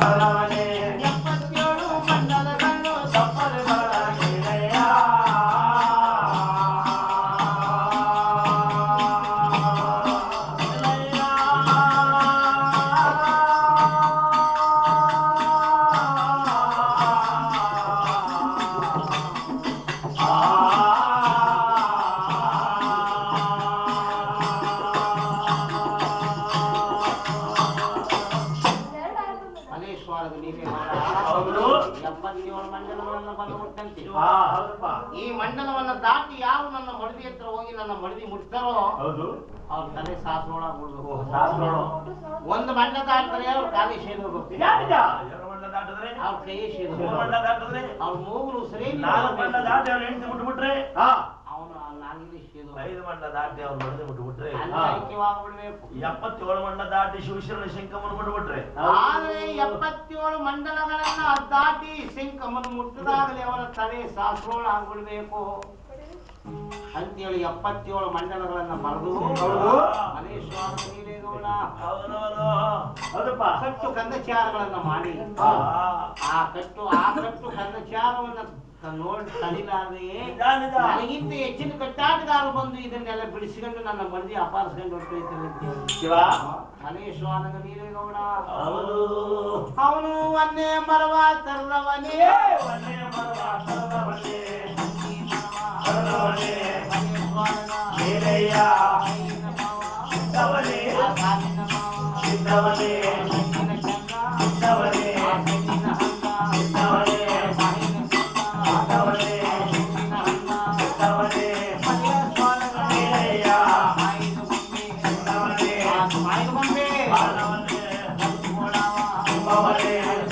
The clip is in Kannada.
ಬರವನೆ ಎಪ್ಪತ್ತೇಳು ಮಂಡಲಗಳು ತಪ್ಪದೆ ಬರಲಿದೆಯ ಮಲೇಶ್ವರದ ನೀವೇ ಹೌದು. ಎಪ್ಪತ್ತೇಳು ಮಂಡಲಗಳನ್ನು ಬಂದು ಮುಟ್ಟಂತೆ ಹಾ ಹೌದಪ್ಪ ಈ ಮಂಡಲವನ್ನ ದಾಟಿ ಯಾರು ನನ್ನ ಮಡದಿ ಹತ್ರ ಹೋಗಿ ನನ್ನ ಮಡದಿ ಮುಟ್ತಾರೋ ಹೌದು ಅವ್ರ ತಲೆ ಸಾಸೊಳಗೆ ಬಿಡ್ಬೇಕು ಶಾಸ್ತ್ರೋಳು ಒಂದು ಮಂಡ ದಾಟಿದ್ರೆ ಅವ್ರ ಕಾಲಿ ಸೇರ್ಬೇಕು ಯಾರಿಗ ಎರಡು ಮಂಡ ದಾಟಿದ್ರೆ ಅವ್ರ ಕೈ ಮೂರು ಸೇರ್ಬೇಕು ಮಂಡ ದಾಟಿದ್ರೆ ಅವ್ರ ಮೂಗರು ಸರಿ ನಾಲ್ಕು ಮಂಡ ದಾಟಿ ಅವ್ರು ಹೆಂಡತಿ ಬಿಟ್ಬಿಟ್ರೆ ಹಾ ಅವನು ನಾಲ್ಕು ಸೇರು ಐದು ಮಂಡ ದಾಟಿ ಅವ್ರು ಮಡದಿ ಬಿಟ್ಬಿಟ್ರೆ ಅಲ್ಲಿ ಐಕ್ಯವಾಗ್ಬಿಡ್ಬೇಕು ಎಪ್ಪತ್ತೇಳು ಮಂಡ ದಾಟಿ ಶಿವಶರಣ ಶಂಕಮನ್ ಬಿಟ್ಬಿಟ್ರೆ ಆದ್ರೆ ಎಪ್ಪತ್ತೇಳು ಮಂಡಲಗಳನ್ನ ದಾಟಿ ಸಿಂಕಮ್ಮನ ಮುಟ್ಟದಾಗಲೇ ಅವನ ತಲೆ ಸಾಸೋಳ ಆಗ್ಬಿಡ್ಬೇಕು ಅಂತೇಳಿ ಎಪ್ಪತ್ತೇಳು ಮಂಡಲಗಳನ್ನ ಬರೆದು ಹೌದು. ಮಲೇಶ್ವರ ನೀಲೇಗೌಡ ಹೌದೌದು ಹೌದಪ್ಪ ಕಟ್ಟು ಕಂದಚಾರಗಳನ್ನ ಮಾಡಿ ಹಾ. ಆ ಕಟ್ಟು ಆ ಕಟ್ಟು ಕಂದಚಾರವನ್ನ ತ- ನೋಡಿ ತಡಿಲಾರದೆ ನಿಜ, ನಿಜ. ನನಗಿಂತ ಹೆಚ್ಚಿನ ಕಟ್ಟಾಟಗಾರರು ಬಂದು ಇದನ್ನೆಲ್ಲ ಬಿಡಿಸಿಕೊಂಡು ನನ್ನ ಮನದಿ ಅಪಾರಿಸ್ಕೊಂಡು ಹೊರಟೈತಾರೆ ಅಂತ ಹೇಳಿ ಶಿವ ಮಲೇಶ್ವರನ ನೀಲೇಗೌಡ ಹೌದು ಅವನು ಒಂದೇ ಮರವ ತರದವನೇ ಒಂದೇ ಮರವ ತರದವನೇ, ತರದವನೇ. ತರದವನೇ. ಮಲೇಶ್ವರನ ನೀಲಯ್ಯ ಕೈಯಿನ ಮಾವ, ಇದ್ದವನೇ, ಆ ಕಾಲಿನ ಮಾವ, ಇದ್ದವನೇ, ಕಣ್ಣಿನ ಚಂದ, ಇದ್ದವನೇ, ಆ ಕಣ್ಣಿನ ಹಂಗ, ಇದ್ದವನೇ, ಬಾಯಿನ ಚಂದ, ಇದ್ದವನೇ, ಕಣ್ಣಿನ ಹಂಗ, ಇದ್ದವನೇ, ಮಲೇಶ್ವರನ ನೀಲಯ್ಯ ಮಾಯಿನ ಬೊಂಬೆ, ಇದ್ದವನೇ, ಆ ಮಾಯಿನ ಬೊಂಬೆ, ಬಾಳವನೇ, ಕಲ್ತ್ಕೊಳವ, ತುಂಬವನೇ,